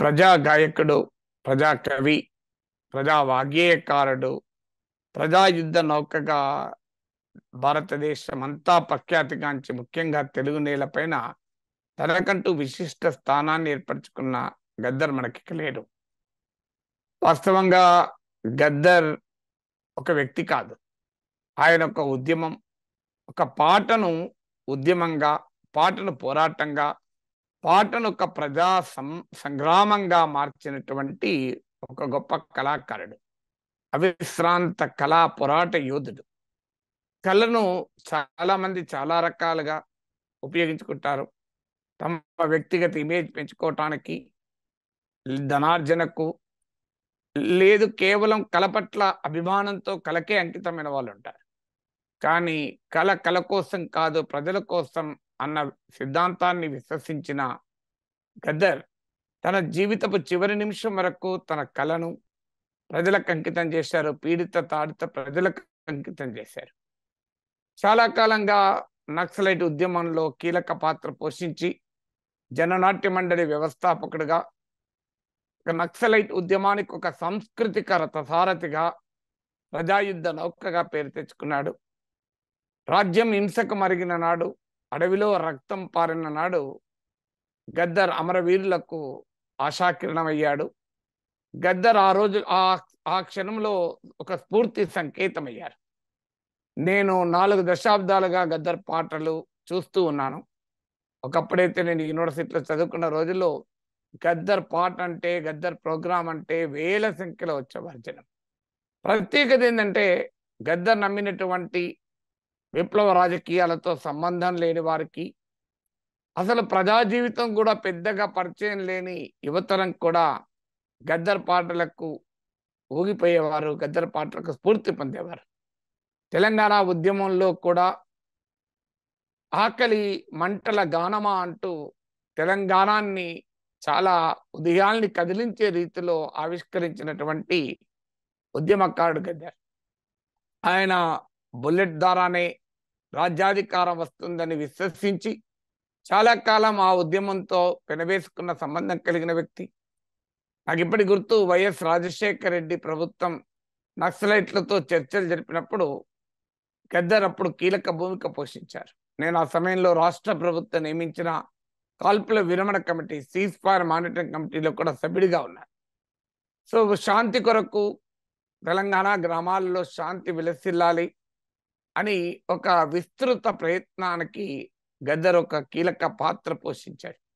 ప్రజా గాయకుడు ప్రజా కవి ప్రజా వాగ్గేయకారుడు ప్రజా యుద్ధ నౌకగా భారతదేశం అంతా ప్రఖ్యాతిగాంచి ముఖ్యంగా తెలుగు నేలపైన తనకంటూ విశిష్ట స్థానాన్ని ఏర్పరచుకున్న గద్దర్ మనకి లేడు వాస్తవంగా గద్దర్ ఒక వ్యక్తి కాదు ఆయన ఒక ఉద్యమం ఒక పాటను ఉద్యమంగా పాటను పోరాటంగా పాటను ఒక ప్రజా సం సంగ్రామంగా మార్చినటువంటి ఒక గొప్ప కళాకారుడు అవిశ్రాంత కళా పోరాట యోధుడు కళను చాలా మంది చాలా రకాలుగా ఉపయోగించుకుంటారు తమ వ్యక్తిగత ఇమేజ్ పెంచుకోవటానికి ధనార్జనకు లేదు కేవలం కళ పట్ల అభిమానంతో కళకే అంకితమైన వాళ్ళు ఉంటారు కానీ కళ కళ కోసం కాదు ప్రజల కోసం అన్న సిద్ధాంతాన్ని విశ్వసించిన గద్దర్ తన జీవితపు చివరి నిమిషం వరకు తన కళను ప్రజలకు అంకితం చేశారు పీడిత తాడిత ప్రజలకు అంకితం చేశారు చాలా కాలంగా నక్సలైట్ ఉద్యమంలో కీలక పాత్ర పోషించి జననాట్య మండలి వ్యవస్థాపకుడిగా ఒక నక్సలైట్ ఉద్యమానికి ఒక సాంస్కృతిక రథసారథిగా ప్రజాయుద్ధ నౌకగా పేరు తెచ్చుకున్నాడు రాజ్యం హింసకు మరిగిన నాడు అడవిలో రక్తం పారిన నాడు గద్దర్ అమరవీరులకు ఆశాకిరణమయ్యాడు గద్దర్ ఆ రోజు ఆ ఆ క్షణంలో ఒక స్ఫూర్తి సంకేతమయ్యారు నేను నాలుగు దశాబ్దాలుగా గద్దర్ పాటలు చూస్తూ ఉన్నాను ఒకప్పుడైతే నేను యూనివర్సిటీలో చదువుకున్న రోజుల్లో గద్దర్ పాట అంటే గద్దర్ ప్రోగ్రామ్ అంటే వేల సంఖ్యలో వచ్చేవారు జనం ప్రత్యేకత ఏంటంటే గద్దర్ నమ్మినటువంటి విప్లవ రాజకీయాలతో సంబంధం లేని వారికి అసలు ప్రజా జీవితం కూడా పెద్దగా పరిచయం లేని యువతరం కూడా గద్దర్ పాటలకు ఊగిపోయేవారు గద్దర్ పాటలకు స్ఫూర్తి పొందేవారు తెలంగాణ ఉద్యమంలో కూడా ఆకలి మంటల గానమా అంటూ తెలంగాణాన్ని చాలా ఉదయాల్ని కదిలించే రీతిలో ఆవిష్కరించినటువంటి ఉద్యమకారుడు గద్దర్ ఆయన బుల్లెట్ ద్వారానే రాజ్యాధికారం వస్తుందని విశ్వసించి చాలా కాలం ఆ ఉద్యమంతో పెనవేసుకున్న సంబంధం కలిగిన వ్యక్తి నాకు ఇప్పటి గుర్తు వైఎస్ రాజశేఖర రెడ్డి ప్రభుత్వం నక్సలైట్లతో చర్చలు జరిపినప్పుడు గద్దర్ అప్పుడు కీలక భూమిక పోషించారు నేను ఆ సమయంలో రాష్ట్ర ప్రభుత్వం నియమించిన కాల్పుల విరమణ కమిటీ సీజ్ ఫైర్ మానిటరింగ్ కమిటీలో కూడా సభ్యుడిగా ఉన్నారు సో శాంతి కొరకు తెలంగాణ గ్రామాల్లో శాంతి విలసిల్లాలి అని ఒక విస్తృత ప్రయత్నానికి గద్దర్ ఒక కీలక పాత్ర పోషించాడు